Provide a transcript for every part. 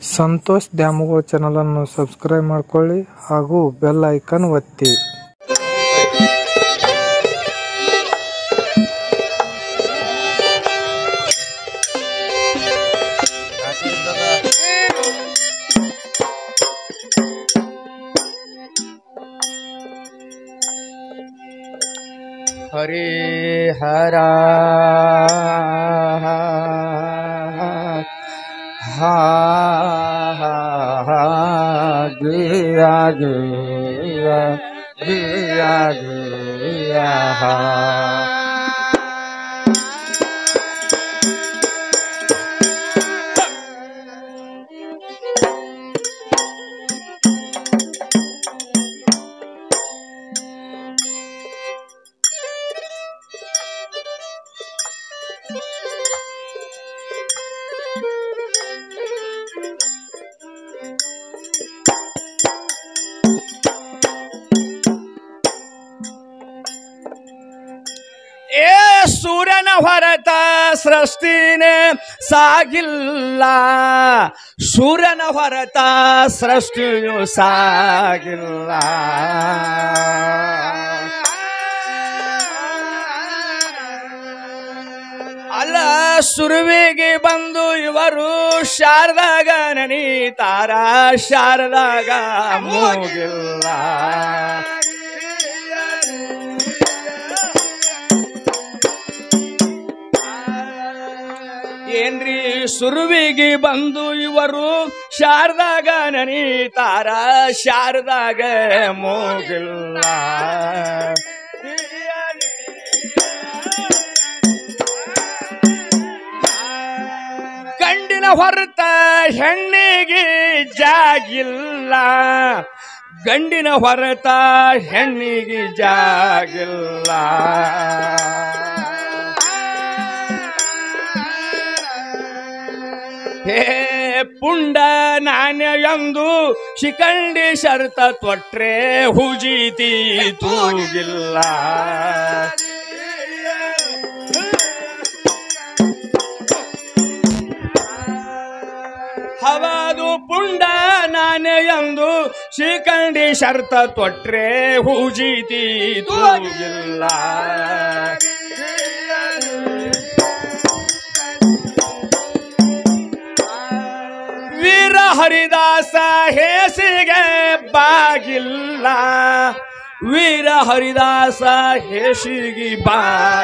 ಸಂತೋಷ್ ದ್ಯಾಮವ್ವ ಚಾನಲನ್ನು ಸಬ್ಸ್ಕ್ರೈಬ್ ಮಾಡ್ಕೊಳ್ಳಿ ಹಾಗೂ ಬೆಲ್ ಐಕಾನ್ ಒತ್ತಿ ಹರಿ ಹರ ಹಾ ಗಿಯ ಗಿಯ ಗಿಯ ಗಿಯ ಏ ಸೂರ್ಯನ ಹೊರತ ಸೃಷ್ಟಿನೇ ಸಾಗಿಲ್ಲ ಸೂರ್ಯನ ಹೊರತ ಸೃಷ್ಟಿಯು ಸಾಗಿಲ್ಲ ಅಲ್ಲ ಸುರುವಿಗೆ ಬಂದು ಇವರು ಶಾರದಾಗ ನೆನೀತಾರ ಶಾರದಾಗ ಮೂಗಿಲ್ಲ ಏನ್ರಿ ಸುರುವಿಗೆ ಬಂದು ಇವರು ಶಾರದಾಗ ನೆನೀತಾರ ಶಾರದಾಗ ಮೂಗಿಲ್ಲ ಗಂಡಿನ ಹೊರತ ಹೆಣ್ಣಿಗೆ ಜಾಗಿಲ್ಲ ಗಂಡಿನ ಹೊರತ ಹೆಣ್ಣಿಗೆ ಜಾಗಿಲ್ಲ ಹೇ ಪುಂಡ ನಾಣ್ಯ ಎಂದು ಶಿಖಂಡಿ ಶರ್ತ ತೊಟ್ರೆ ಹುಜಿತಿ ತೂಗಿಲ್ಲ ಹವಾದು ಪುಂಡ ನಾನೇ ಎಂದು ಶಿಖಂಡಿ ಶರ್ತ ತೊಟ್ರೆ ಹೂಜಿತಿ ತೂಗಿಲ್ಲ ವೀರ ಹರಿದಾಸ ಹೇಸಿಗೆ ಬಾಗಿಲ್ಲ ವೀರ ಹರಿದಾಸ ಹೇಸಿಗೆ ಬಾ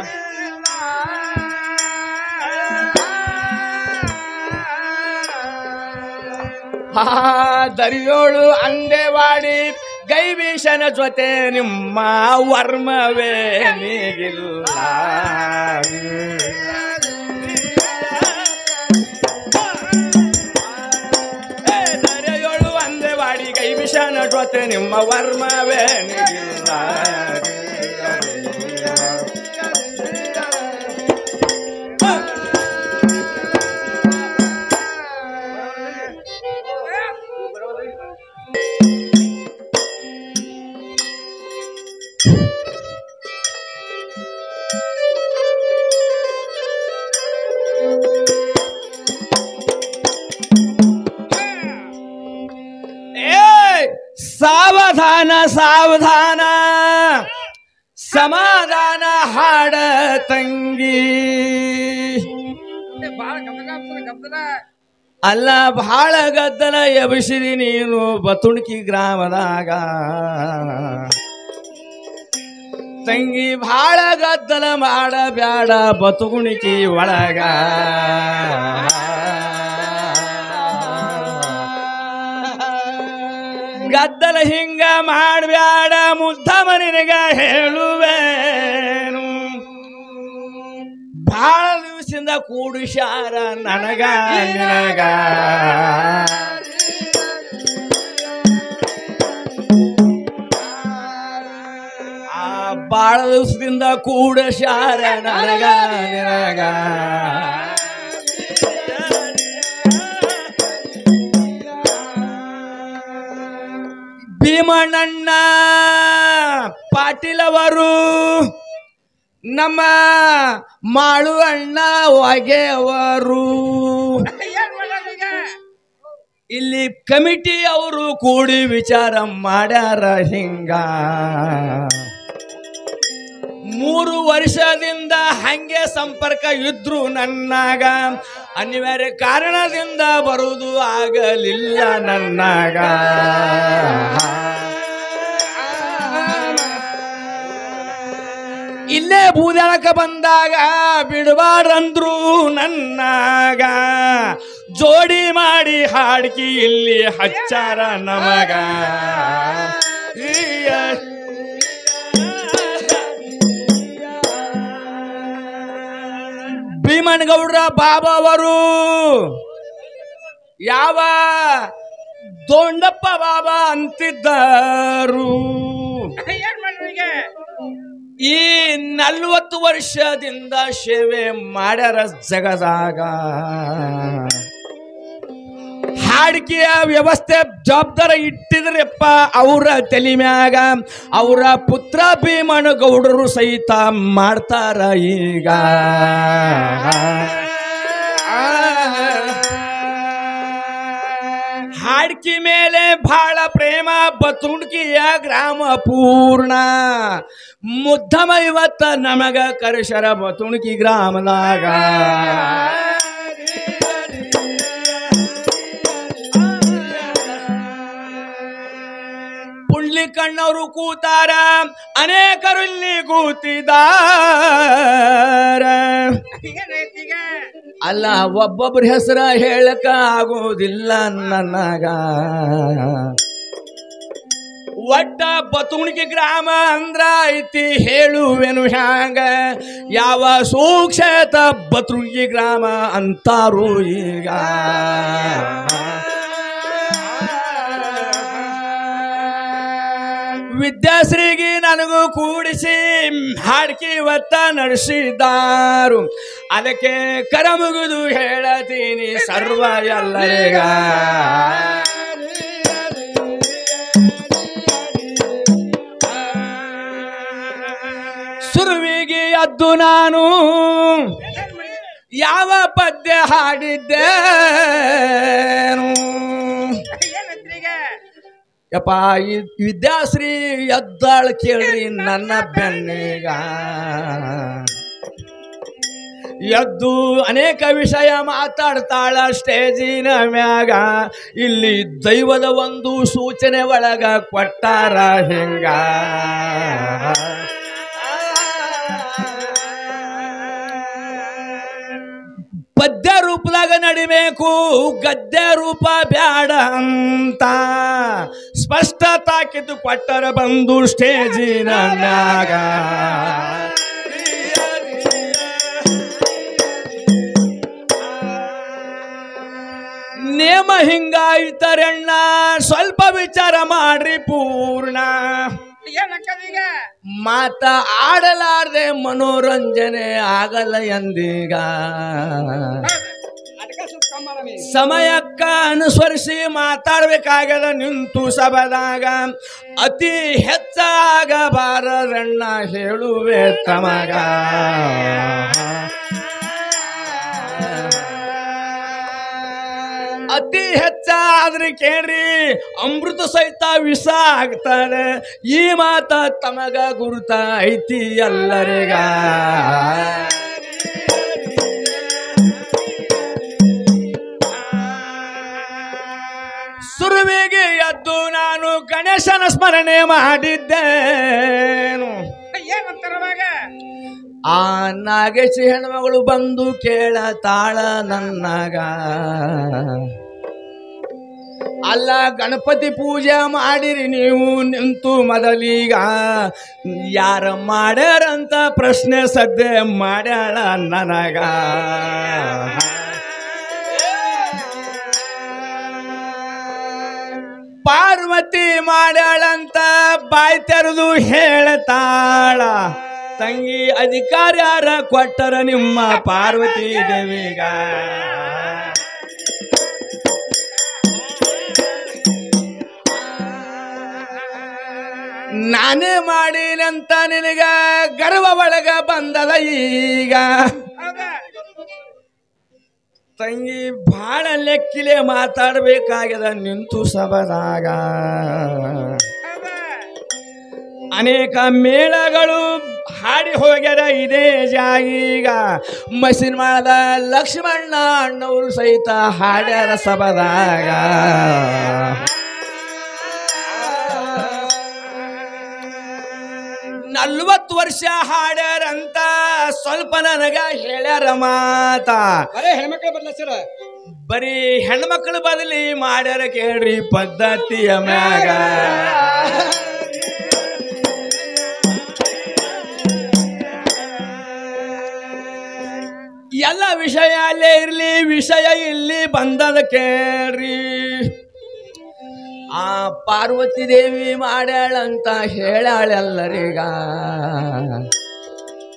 ಹಾ ದರಿಯೋಳು ಅಂದೆವಾಡಿ ಗೈಬೀಶನ ಜೊತೆ ನಿಮ್ಮ ವರ್ಮವೇ ನೀಗಿಲ್ಲ ಏ ದರಿಯೋಳು ಅಂದೆವಾಡಿ ಗೈಬೀಶನ ಜೊತೆ ನಿಮ್ಮ ವರ್ಮವೇ ನೀಗಿಲ್ಲ ಏ ಸಾವಧಾನ ಸಾವಧಾನ ಸಮಾಧಾನ ಹಾಡ ತಂಗಿ ಅಲ್ಲ ಬಹಳ ಗದ್ದಲ ಎಬಸಿದಿ ನೀನು ಬತುಣಕಿ ಗ್ರಾಮದಾಗ ತಂಗಿ ಬಹಳ ಗದ್ದಲ ಮಾಡಬ್ಯಾಡ ಬತುಗುಣಿಕಿ ಒಳಗ ಗದ್ದಲ ಹಿಂಗ ಮಾಡ್ಬ್ಯಾಡ ಮುದ್ದ ಮನಿನಗ ಹೇಳುವೇನು ಬಹಳ ದಿವಸದಿಂದ ಕೂಡಿಸ್ಯಾರ ನನಗ ನಿನಗ ಆ ಬಾಳ ದಿವಸದಿಂದ ಕೂಡಿಸ್ಯಾರ ನನಗ ನಿನಗ ಭೀಮಣ್ಣಣ್ಣ ಪಾಟೀಲ್ ಅವರು ನಮ್ಮ ಮಾಳು ಅಣ್ಣ ಹೊಗೆಯವರು ಇಲ್ಲಿ ಕಮಿಟಿ ಅವರು ಕೂಡಿ ವಿಚಾರ ಮಾಡ್ಯಾರ ಹಿಂಗ ಮೂರು ವರ್ಷದಿಂದ ಹಂಗೆ ಸಂಪರ್ಕ ಇದ್ರು ನನ್ನಾಗ ಅನಿವಾರ್ಯ ಕಾರಣದಿಂದ ಬರುವುದು ಆಗಲಿಲ್ಲ ನನ್ನಾಗ ಇಲ್ಲೇ ಬೂದಾಳಕ ಬಂದಾಗ ಬಿಡಬಾರ್ದಂದ್ರು ನನ್ನಾಗ ಜೋಡಿ ಮಾಡಿ ಹಾಡ್ಕಿ ಇಲ್ಲಿ ಹಚ್ಚಾರ ನಮಗ ಭೀಮನಗೌಡ್ರ ಬಾಬಾ ಅವರು ಯಾವ ದೊಂಡಪ್ಪ ಬಾಬಾ ಅಂತಿದ್ದರು ಈ ನಲ್ವತ್ತು ವರ್ಷದಿಂದ ಸೇವೆ ಮಾಡ್ಯಾರ ಜಗದಾಗ ಹಾಡಿಕೆಯ ವ್ಯವಸ್ಥೆ ಜವಾಬ್ದಾರ ಇಟ್ಟಿದ್ರಪ್ಪ ಅವರ ತಲೆ ಮ್ಯಾಗ ಅವರ ಪುತ್ರ ಭೀಮನ ಗೌಡರು ಸಹಿತ ಮಾಡ್ತಾರ ಈಗ ಹಾಡ್ಕಿ ಮೇಲೆ ಬಹಳ ಪ್ರೇಮ ಬತುಣ್ಕಿಯ ಗ್ರಾಮ ಪೂರ್ಣ ಮುದ್ದಮ ಇವತ್ತ ನಮಗ ಕರ್ಶರ ಬತುಣ್ಕಿ ಗ್ರಾಮದಾಗ ಪುಳ್ಳಿ ಕಣ್ಣವರು ಕೂತಾರ ಅನೇಕರು ಇಲ್ಲಿ ಕೂತಿದಾರ ಅಲ್ಲ ಒಬ್ಬೊಬ್ರ ಹೆಸರ ಹೇಳಕ ಆಗೋದಿಲ್ಲ ನನಗ ಒಟ್ಟ ಬತುಣಿಗೆ ಗ್ರಾಮ ಅಂದ್ರ ಐತಿ ಹೇಳುವೆನು ಹ್ಯಾಂಗ ಯಾವ ಸೂಕ್ಷತ ಬತುಣಿಗೆ ಗ್ರಾಮ ಅಂತಾರು ಈಗ ವಿದ್ಯಾಶ್ರೀಗೆ ನನಗೂ ಕೂಡಿಸಿ ಹಾಡ್ಕಿ ಇವತ್ತ ನಡೆಸಿದಾರು ಅದಕ್ಕೆ ಕರ ಮುಗಿದು ಹೇಳತೀನಿ ಸರ್ವ ಎಲ್ಲರಿಗ ಸುರುವಿಗೆ ಎದ್ದು ನಾನು ಯಾವ ಪದ್ಯ ಹಾಡಿದ್ದೇನು ಯಪ್ಪ ಈ ವಿದ್ಯಾಶ್ರೀ ಎದ್ದಾಳ ಕೇಳ್ರಿ ನನ್ನ ಬೆನ್ನಿಗ ಎದ್ದು ಅನೇಕ ವಿಷಯ ಮಾತಾಡ್ತಾಳ ಸ್ಟೇಜಿನ ಮ್ಯಾಗ ಇಲ್ಲಿ ದೈವದ ಒಂದು ಸೂಚನೆ ಒಳಗ ಕೊಟ್ಟಾರ ಹೆಂಗ ಪದ್ಯ ರೂಪದಾಗ ನಡಿಬೇಕು ಗದ್ಯ ರೂಪ ಬ್ಯಾಡ ಅಂತ ಸ್ಪಷ್ಟ ತಾಕಿದ್ದು ಕೊಟ್ಟರ ಬಂದು ಸ್ಟೇಜಿನ ಮ್ಯಾಗ ನೇಮ ಹಿಂಗಾಯ್ತರಣ್ಣ ಸ್ವಲ್ಪ ವಿಚಾರ ಮಾಡ್ರಿ ಪೂರ್ಣ ಮಾತ ಆಡಲಾರ್ದೆ ಮನೋರಂಜನೆ ಆಗಲ್ಲ ಎಂದೀಗ ಸಮಯಕ್ಕ ಅನುಸರಿಸಿ ಮಾತಾಡ್ಬೇಕಾಗದ ನಿಂತು ಸಭದಾಗ ಅತಿ ಹೆಚ್ಚಾಗಬಾರದಣ್ಣ ಹೇಳುವೆ ತಮಗ ಅತಿ ಹೆಚ್ಚಾದ್ರೆ ಕೇಳ್ರಿ ಅಮೃತ ಸಹಿತ ವಿಷ ಆಗ್ತಾರೆ ಈ ಮಾತ ತಮಗ ಗುರುತ ಐತಿ ಎಲ್ಲರಿಗ ಸುರುವಿಗೆ ಎದ್ದು ನಾನು ಗಣೇಶನ ಸ್ಮರಣೆ ಮಾಡಿದ್ದೇನು ಆ ನಾಗೇಶಿ ಹೆಣ್ಮಗಳು ಬಂದು ಕೇಳತಾಳ ನನ್ನಗ ಅಲ್ಲ ಗಣಪತಿ ಪೂಜೆ ಮಾಡಿರಿ ನೀವು ನಿಂತು ಮೊದಲೀಗ ಯಾರ ಮಾಡ್ಯಾರಂತ ಪ್ರಶ್ನೆ ಸದ್ಯ ಮಾಡ್ಯಾಳ ನನಗ ಪಾರ್ವತಿ ಮಾಡ್ಯಾಳಂತ ಬಾಯ್ ತೆರೆದು ಹೇಳ್ತಾಳ ತಂಗಿ ಅಧಿಕಾರ ಯಾರ ಕೊಟ್ಟರ ನಿಮ್ಮ ಪಾರ್ವತಿ ದೇವಿಗ ನಾನೇ ಮಾಡಿನಂತ ನಿನಗ ಗರ್ವ ಒಳಗ ಬಂದದ ಈಗ ತಂಗಿ ಭಾಳ ಲೆಕ್ಕಿಲೆ ಮಾತಾಡ್ಬೇಕಾಗ್ಯದ ನಿಂತು ಸಬದಾಗ ಅನೇಕ ಮೇಳಗಳು ಹಾಡಿ ಹೋಗ್ಯಾರ ಇದೇ ಜಾಗೀಗ ಮಸಿನ್ ಮಾಡದ ಲಕ್ಷ್ಮಣ್ಣ ಅಣ್ಣವರು ಸಹಿತ ಹಾಡ್ಯಾರ ಸಬದಾಗ ನಲ್ವತ್ತು ವರ್ಷ ಹಾಡ್ಯಾರಂತ ಸ್ವಲ್ಪ ನನಗ ಹೇಳ್ಯಾರ ಮಾತ ಬರೇ ಹೆಣ್ಮಕ್ಳು ಬದಲಾಯಿಸ್ಯಾರ ಬರೀ ಹೆಣ್ಮಕ್ಳು ಬದಲಿ ಮಾಡ್ಯಾರ ಕೇಳ್ರಿ ಪದ್ಧತಿಯ ಮ್ಯಾಗ ಎಲ್ಲ ವಿಷಯ ಅಲ್ಲೇ ಇರ್ಲಿ ವಿಷಯ ಇಲ್ಲಿ ಬಂದದ ಕೇಳ್ರಿ ಆ ಪಾರ್ವತಿ ದೇವಿ ಮಾಡ್ಯಾಳಂತ ಹೇಳಾಳೆಲ್ಲರಿಗ